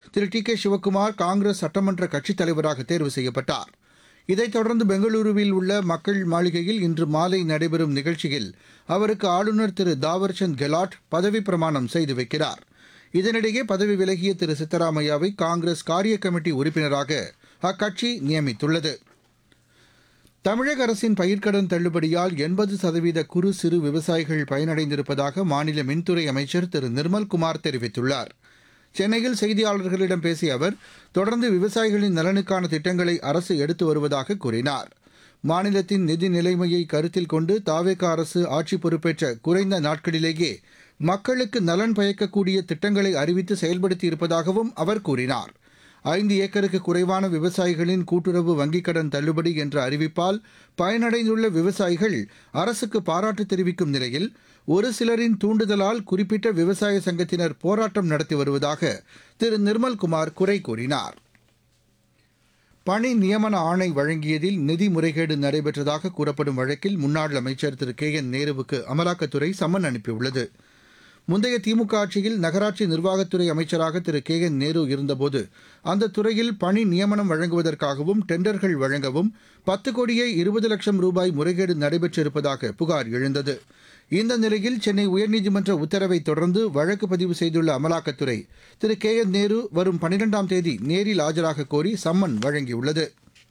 திரு T K Sivakumar Congress சட்டமன்ற கட்சித் தலைவராக தேர்வு செய்யப்பட்டார் இதைத் தொடர்ந்து பெங்களூருவில் உள்ள மக்கள் மாளிகையில் இன்று மாலை நடைபெறும் நிகழ்ச்சியில் அவருக்கு ஆளுநர் திரு தாவர்சந்த் கெலாட் பதவிப் பிரமாணம் செய்து வைக்கிறார் இதனிடையே பதவி விலகிய திரு சித்தராமையாவை காங்கிரஸ் காரிய கமிட்டி உறுப்பினராக அக்கட்சி நியமித்துள்ளது தமிழக அரசின் பயிர்க்கடன் தள்ளுபடியால் எண்பது சதவீத குறு சிறு விவசாயிகள் பயனடைந்திருப்பதாக மாநில மின்துறை அமைச்சர் திரு நிர்மல்குமார் தெரிவித்துள்ளார் சென்னையில் செய்தியாளர்களிடம் பேசிய அவர் தொடர்ந்து விவசாயிகளின் நலனுக்கான திட்டங்களை அரசு எடுத்து வருவதாக கூறினார் மாநிலத்தின் நிதி நிலைமையை கருத்தில் கொண்டு தாவேக அரசு ஆட்சி பொறுப்பேற்ற குறைந்த நாட்களிலேயே மக்களுக்கு நலன் பயக்கக்கூடிய திட்டங்களை அறிவித்து செயல்படுத்தி இருப்பதாகவும் அவர் கூறினார் ஐந்து ஏக்கருக்கு குறைவான விவசாயிகளின் கூட்டுறவு வங்கிக் கடன் தள்ளுபடி என்ற அறிவிப்பால் பயனடைந்துள்ள விவசாயிகள் அரசுக்கு பாராட்டு தெரிவிக்கும் நிலையில் ஒரு சிலரின் தூண்டுதலால் குறிப்பிட்ட விவசாய சங்கத்தினர் போராட்டம் நடத்தி வருவதாக திரு நிர்மல்குமார் குறை கூறினார் பணி நியமன ஆணை வழங்கியதில் நிதி முறைகேடு நடைபெற்றதாக கூறப்படும் வழக்கில் முன்னாள் அமைச்சர் திரு கே என் நேருவுக்கு அமலாக்கத்துறை சம்மன் அனுப்பியுள்ளது முந்தைய திமுக ஆட்சியில் நகராட்சி நிர்வாகத்துறை அமைச்சராக திரு கே என் நேரு இருந்தபோது அந்த துறையில் பணி நியமனம் வழங்குவதற்காகவும் டெண்டர்கள் வழங்கவும் பத்து கோடியே இருபது லட்சம் ரூபாய் முறைகேடு நடைபெற்றிருப்பதாக புகார் எழுந்தது இந்த நிலையில் சென்னை உயர்நீதிமன்ற உத்தரவை தொடர்ந்து வழக்கு பதிவு செய்துள்ள அமலாக்கத்துறை திரு கே என் நேரு வரும் பனிரெண்டாம் தேதி நேரில் ஆஜராக கோரி சம்மன் வழங்கியுள்ளது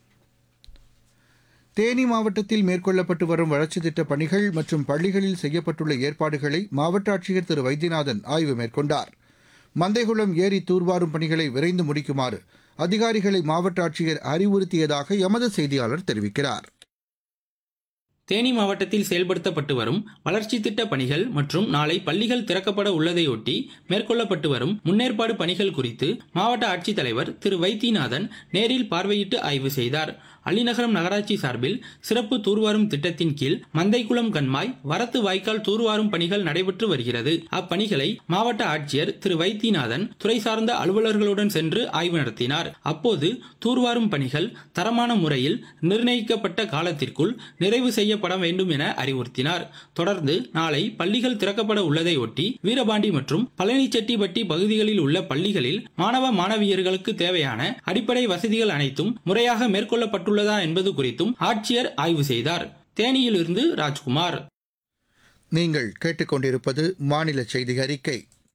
தேனி மாவட்டத்தில் மேற்கொள்ளப்பட்டு வரும் வளர்ச்சித் திட்டப் பணிகள் மற்றும் பள்ளிகளில் செய்யப்பட்டுள்ள ஏற்பாடுகளை மாவட்ட ஆட்சியர் திரு வைத்தியநாதன் ஆய்வு மேற்கொண்டார் மந்தைகுளம் ஏரி தூர்வாரும் பணிகளை விரைந்து முடிக்குமாறு அதிகாரிகளை மாவட்ட ஆட்சியர் அறிவுறுத்தியதாக எமது செய்தியாளர் தெரிவிக்கிறார் தேனி மாவட்டத்தில் செயல்படுத்தப்பட்டு வரும் வளர்ச்சி திட்ட பணிகள் மற்றும் நாளை பள்ளிகள் திறக்கப்பட உள்ளதையொட்டி மேற்கொள்ளப்பட்டு வரும் முன்னேற்பாடு பணிகள் குறித்து மாவட்ட ஆட்சித்தலைவர் திரு வைத்தியநாதன் நேரில் பார்வையிட்டு ஆய்வு செய்தார் அள்ளிநகரம் நகராட்சி சார்பில் சிறப்பு தூர்வாரும் திட்டத்தின் கீழ் மந்தைக்குளம் கண்மாய் வரத்து வாய்க்கால் தூர்வாரும் பணிகள் நடைபெற்று வருகிறது அப்பணிகளை மாவட்ட ஆட்சியர் திரு வைத்தியநாதன் துறை சார்ந்த அலுவலர்களுடன் சென்று ஆய்வு நடத்தினார் அப்போது தூர்வாரும் பணிகள் தரமான முறையில் நிர்ணயிக்கப்பட்ட காலத்திற்குள் நிறைவு செய்யப்பட வேண்டும் என அறிவுறுத்தினார் தொடர்ந்து நாளை பள்ளிகள் திறக்கப்பட உள்ளதை ஒட்டி வீரபாண்டி மற்றும் பழனிச்செட்டிப்பட்டி பகுதிகளில் உள்ள பள்ளிகளில் மாணவ மாணவியர்களுக்கு தேவையான அடிப்படை வசதிகள் அனைத்தும் முறையாக மேற்கொள்ளப்பட்டுள்ளதா என்பது குறித்தும் ஆட்சியர் ஆய்வு செய்தார் தேனியிலிருந்து ராஜ்குமார் நீங்கள் கேட்டுக்கொண்டிருப்பது மாநில செய்தி அறிக்கை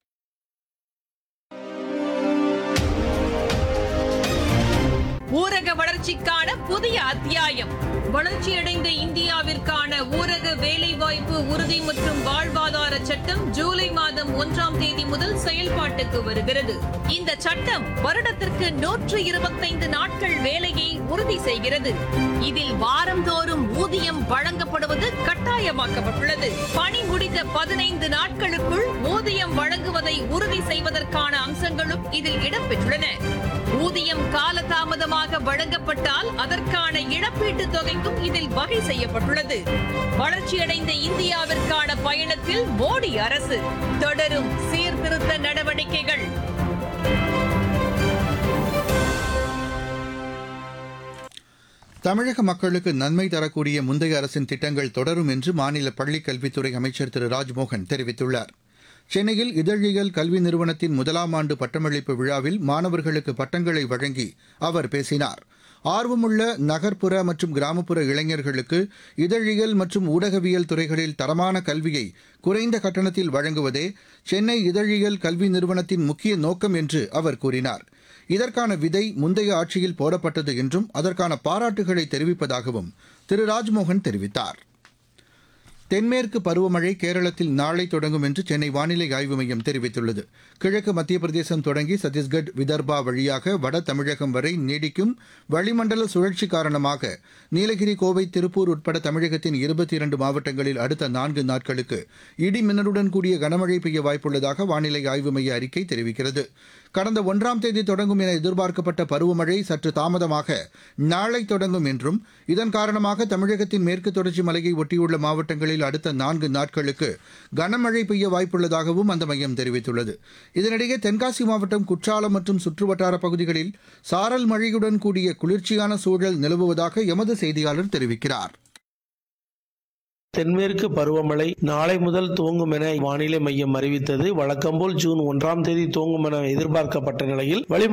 ஊரக வளர்ச்சிக்கான புதிய அத்தியாயம் வளர்ச்சியடைந்த இந்தியாவிற்கான ஊரக வேலைவாய்ப்பு உறுதி மற்றும் வாழ்வாதார சட்டம் ஜூலை மாதம் ஒன்றாம் தேதி முதல் செயல்பாட்டுக்கு வருகிறது இந்த சட்டம் வருடத்திற்கு நூற்று இருபத்தைந்து நாட்கள் வேலையை உறுதி செய்கிறது இதில் வாரந்தோறும் ஊதியம் வழங்கப்படுவது கட்டாயமாக்கப்பட்டுள்ளது பணி முடிந்த பதினைந்து நாட்களுக்குள் ஊதியம் வழங்குவதை உறுதி செய்வதற்கான அம்சங்களும் இதில் இடம்பெற்றுள்ளன ஊதியம் காலதாமதமாக வழங்கப்பட்டால் அதற்கான இழப்பீட்டுத் தொகைக்கும் இதில் வகை செய்யப்பட்டுள்ளது வளர்ச்சியடைந்த இந்தியாவிற்கான பயணத்தில் மோடி அரசு தொடரும் சீர்திருத்த நடவடிக்கைகள் தமிழக மக்களுக்கு நன்மை தரக்கூடிய முந்தைய அரசின் திட்டங்கள் தொடரும் என்று மாநில பள்ளிக் கல்வித்துறை அமைச்சர் திரு ராஜ்மோகன் தெரிவித்துள்ளார் சென்னையில் இதழியல் கல்வி நிறுவனத்தின் முதலாம் ஆண்டு பட்டமளிப்பு விழாவில் மாணவர்களுக்கு பட்டங்களை வழங்கி அவர் பேசினார் ஆர்வமுள்ள நகர்ப்புற மற்றும் கிராமப்புற இளைஞர்களுக்கு இதழியல் மற்றும் ஊடகவியல் துறைகளில் தரமான கல்வியை குறைந்த கட்டணத்தில் வழங்குவதே சென்னை இதழியல் கல்வி நிறுவனத்தின் முக்கிய நோக்கம் என்று அவர் கூறினார் இதற்கான விதை முந்தைய ஆட்சியில் போடப்பட்டது என்றும் அதற்கான பாராட்டுகளை தெரிவிப்பதாகவும் திரு ராஜ்மோகன் தெரிவித்தார் தென்மேற்கு பருவமழை கேரளத்தில் நாளை தொடங்கும் என்று சென்னை வானிலை ஆய்வு மையம் தெரிவித்துள்ளது கிழக்கு மத்திய பிரதேசம் தொடங்கி சத்தீஸ்கட் விதர்பா வழியாக வட தமிழகம் வரை நீடிக்கும் வளிமண்டல சுழற்சி காரணமாக நீலகிரி கோவை திருப்பூர் உட்பட தமிழகத்தின் இருபத்தி இரண்டு மாவட்டங்களில் அடுத்த நான்கு நாட்களுக்கு இடி மின்னலுடன் கூடிய கனமழை பெய்ய வாய்ப்புள்ளதாக வானிலை ஆய்வு மைய அறிக்கை தெரிவிக்கிறது கடந்த ஒன்றாம் தேதி தொடங்கும் என எதிர்பார்க்கப்பட்ட பருவமழை சற்று தாமதமாக நாளை தொடங்கும் என்றும் இதன் காரணமாக தமிழகத்தின் மேற்கு தொடர்ச்சி மலையை ஒட்டியுள்ள மாவட்டங்களில் அடுத்த நான்கு நாட்களுக்கு கனமழை பெய்ய வாய்ப்புள்ளதாகவும் அந்த மையம் தெரிவித்துள்ளது இதனிடையே தென்காசி மாவட்டம் குற்றாலம் மற்றும் சுற்றுவட்டார பகுதிகளில் சாரல் மழையுடன் கூடிய குளிர்ச்சியான சூழல் நிலவுவதாக எமது செய்தியாளர் தெரிவிக்கிறார் தென்மேற்கு பருவமழை நாளை முதல் துவங்கும் என வானிலை மையம் அறிவித்தது வழக்கம்போல் ஜூன் ஒன்றாம் தேதி துவங்கும் என எதிர்பார்க்கப்பட்ட நிலையில் வளிமண்டல